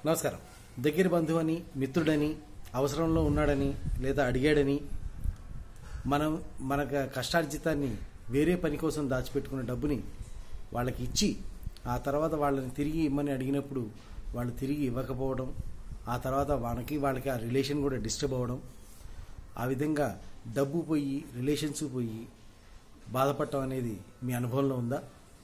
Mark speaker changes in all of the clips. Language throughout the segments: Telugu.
Speaker 1: నమస్కారం దగ్గర బంధువు అని మిత్రుడని అవసరంలో ఉన్నాడని లేదా అడిగాడని మనం మన కష్టార్జితాన్ని వేరే పని కోసం దాచిపెట్టుకున్న డబ్బుని వాళ్ళకి ఇచ్చి ఆ తర్వాత వాళ్ళని తిరిగి ఇమ్మని అడిగినప్పుడు వాళ్ళు తిరిగి ఇవ్వకపోవడం ఆ తర్వాత మనకి వాళ్ళకి ఆ రిలేషన్ కూడా డిస్టర్బ్ అవ్వడం ఆ విధంగా డబ్బు పోయి రిలేషన్స్ పోయి బాధపడటం అనేది మీ అనుభవంలో ఉందా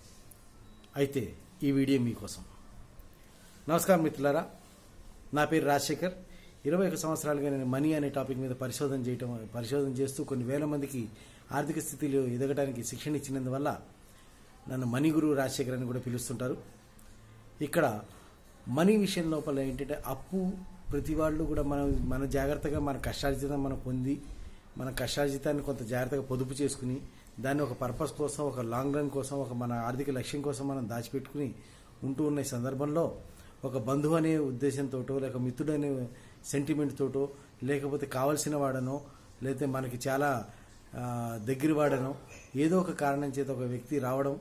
Speaker 1: అయితే ఈ వీడియో మీకోసం నమస్కారం మిత్రులారా నా పేరు రాజశేఖర్ ఇరవై ఒక సంవత్సరాలుగా నేను మనీ అనే టాపిక్ మీద పరిశోధన చేయటం పరిశోధన చేస్తూ కొన్ని వేల మందికి ఆర్థిక స్థితిలో ఎదగడానికి శిక్షణ ఇచ్చినందువల్ల నన్ను మనీ గురువు రాజశేఖర్ అని కూడా పిలుస్తుంటారు ఇక్కడ మనీ విషయం లోపల ఏంటంటే అప్పు ప్రతి వాళ్ళు కూడా మనం మన జాగ్రత్తగా మన కష్టార్జితం మనం పొంది మన కష్టార్జితాన్ని కొంత జాగ్రత్తగా పొదుపు చేసుకుని దాన్ని ఒక పర్పస్ కోసం ఒక లాంగ్ రన్ కోసం ఒక మన ఆర్థిక లక్ష్యం కోసం మనం దాచిపెట్టుకుని ఉంటూ ఉన్న ఈ సందర్భంలో ఒక బంధువు అనే ఉద్దేశంతోటో లేక మిత్రుడు అనే సెంటిమెంట్ తోటో లేకపోతే కావలసిన వాడనో లేకపోతే మనకి చాలా ఆ, దగ్గర వాడనో ఏదో ఒక కారణం చేత ఒక వ్యక్తి రావడం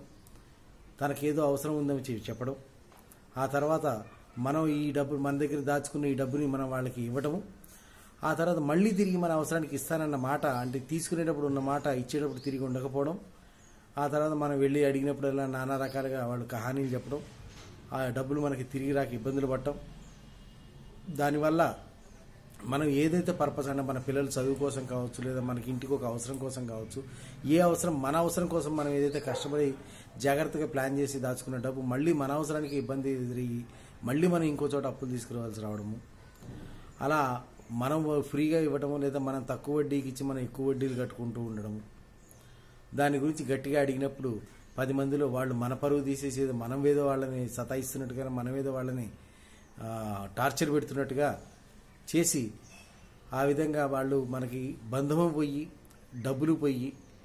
Speaker 1: తనకేదో అవసరం ఉందని చెప్పి చెప్పడం ఆ తర్వాత మనం ఈ డబ్బు మన దగ్గర దాచుకున్న ఈ డబ్బుని మనం వాళ్ళకి ఇవ్వటము ఆ తర్వాత మళ్ళీ తిరిగి మన అవసరానికి ఇస్తానన్న మాట అంటే తీసుకునేటప్పుడు ఉన్న మాట ఇచ్చేటప్పుడు తిరిగి ఉండకపోవడం ఆ తర్వాత మనం వెళ్ళి అడిగినప్పుడల్లా నానా రకాలుగా వాళ్ళు కహానీలు చెప్పడం ఆ డబ్బులు మనకి తిరిగి రాక ఇబ్బందులు పడటం దానివల్ల మనం ఏదైతే పర్పస్ అంటే మన పిల్లల చదువు కోసం కావచ్చు లేదా మనకి ఇంటికి ఒక అవసరం కోసం కావచ్చు ఏ అవసరం మన అవసరం కోసం మనం ఏదైతే కష్టపడి జాగ్రత్తగా ప్లాన్ చేసి దాచుకున్న డబ్బు మళ్ళీ మన అవసరానికి ఇబ్బంది ఎదురయ్యి మళ్ళీ మనం ఇంకో చోట అప్పులు తీసుకురావాల్సి రావడము అలా మనం ఫ్రీగా ఇవ్వడము లేదా మనం తక్కువ వడ్డీకి ఇచ్చి మనం ఎక్కువ వడ్డీలు కట్టుకుంటూ ఉండడము దాని గురించి గట్టిగా అడిగినప్పుడు పది మందిలో వాళ్ళు మన పరువు తీసేసేది మనం ఏదో వాళ్ళని సతాయిస్తున్నట్టుగా మనం ఏదో వాళ్ళని ఆ, టార్చర్ పెడుతున్నట్టుగా చేసి ఆ విధంగా వాళ్ళు మనకి బంధము పోయి డబ్బులు పోయి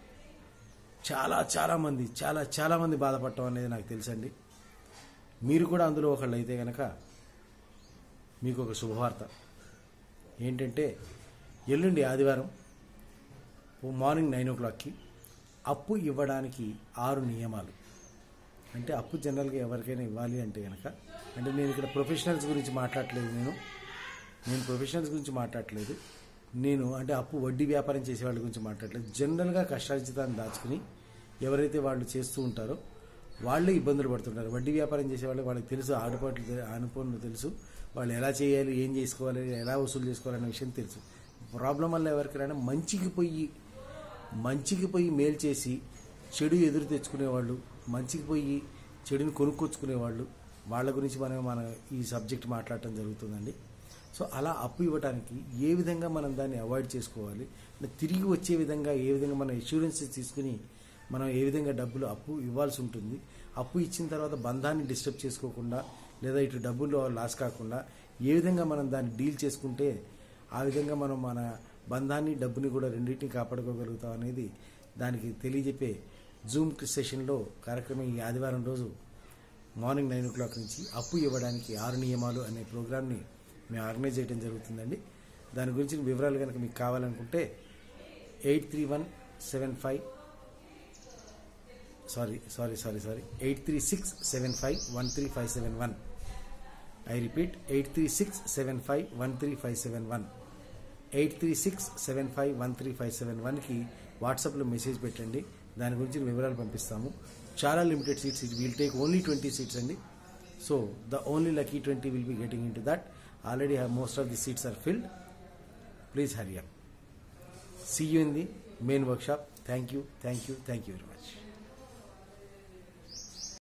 Speaker 1: చాలా చాలా మంది చాలా చాలా మంది బాధపడటం అనేది నాకు తెలుసండి మీరు కూడా అందులో ఒకళ్ళు అయితే కనుక మీకు ఒక శుభవార్త ఏంటంటే ఎల్లుండి ఆదివారం మార్నింగ్ నైన్ ఓ క్లాక్కి అప్పు ఇవ్వడానికి ఆరు నియమాలు అంటే అప్పు జనరల్గా ఎవరికైనా ఇవ్వాలి అంటే కనుక అంటే నేను ఇక్కడ ప్రొఫెషనల్స్ గురించి మాట్లాడట్లేదు నేను నేను ప్రొఫెషనల్స్ గురించి మాట్లాడట్లేదు నేను అంటే అప్పు వడ్డీ వ్యాపారం చేసే వాళ్ళ గురించి మాట్లాడలేదు జనరల్గా కష్టార్జితాన్ని దాచుకుని ఎవరైతే వాళ్ళు చేస్తూ ఉంటారో వాళ్ళే ఇబ్బందులు పడుతుంటారు వడ్డీ వ్యాపారం చేసే వాళ్ళకి వాళ్ళకి తెలుసు ఆడుపాట్లు తె- ఆనుకోని తెలుసు వాళ్ళు ఎలా చేయాలి ఏం చేసుకోవాలి ఎలా వసూలు చేసుకోవాలి అనే విషయం తెలుసు ప్రాబ్లం వల్ల ఎవరికైనా మంచికి పోయి మంచికి పోయి మేలు చేసి చెడు ఎదురు తెచ్చుకునేవాళ్ళు మంచికి పోయి చెడుని కొనుక్కొచ్చుకునేవాళ్ళు వాళ్ళ గురించి మనం మన ఈ సబ్జెక్ట్ మాట్లాడటం జరుగుతుందండి సో అలా అప్పు ఇవ్వడానికి ఏ విధంగా మనం దాన్ని అవాయిడ్ చేసుకోవాలి అంటే తిరిగి వచ్చే విధంగా ఏ విధంగా మనం ఇన్సూరెన్సెస్ తీసుకుని మనం ఏ విధంగా డబ్బులు అప్పు ఇవ్వాల్సి ఉంటుంది అప్పు ఇచ్చిన తర్వాత బంధాన్ని డిస్టర్బ్ చేసుకోకుండా లేదా ఇటు డబ్బులు లాస్ కాకుండా ఏ విధంగా మనం దాన్ని డీల్ చేసుకుంటే ఆ విధంగా మనం మన బంధాన్ని డబ్బుని కూడా రెండింటిని కాపాడుకోగలుగుతాం అనేది దానికి తెలియజెప్పే జూమ్ సెషన్లో కార్యక్రమం ఈ ఆదివారం రోజు మార్నింగ్ నైన్ ఓ క్లాక్ నుంచి అప్పు ఇవ్వడానికి ఆరు నియమాలు అనే ప్రోగ్రామ్ని మేము ఆర్గనైజ్ చేయడం జరుగుతుందండి దాని గురించి వివరాలు కనుక మీకు కావాలనుకుంటే eight three one seven five sorry sorry sorry sorry eight three six seven five one three five seven one I repeat eight three six seven five one three five seven one eight three six seven five one three five seven వన్కి వాట్సాప్లో మెసేజ్ పెట్టండి దాని గురించి వివరాలు పంపిస్తాము చాలా limited seats it will take only twenty seats అండి so the only lucky twenty will be getting in to that already most of the seats are filled please hurry see you in the main workshop thank you thank you thank you very much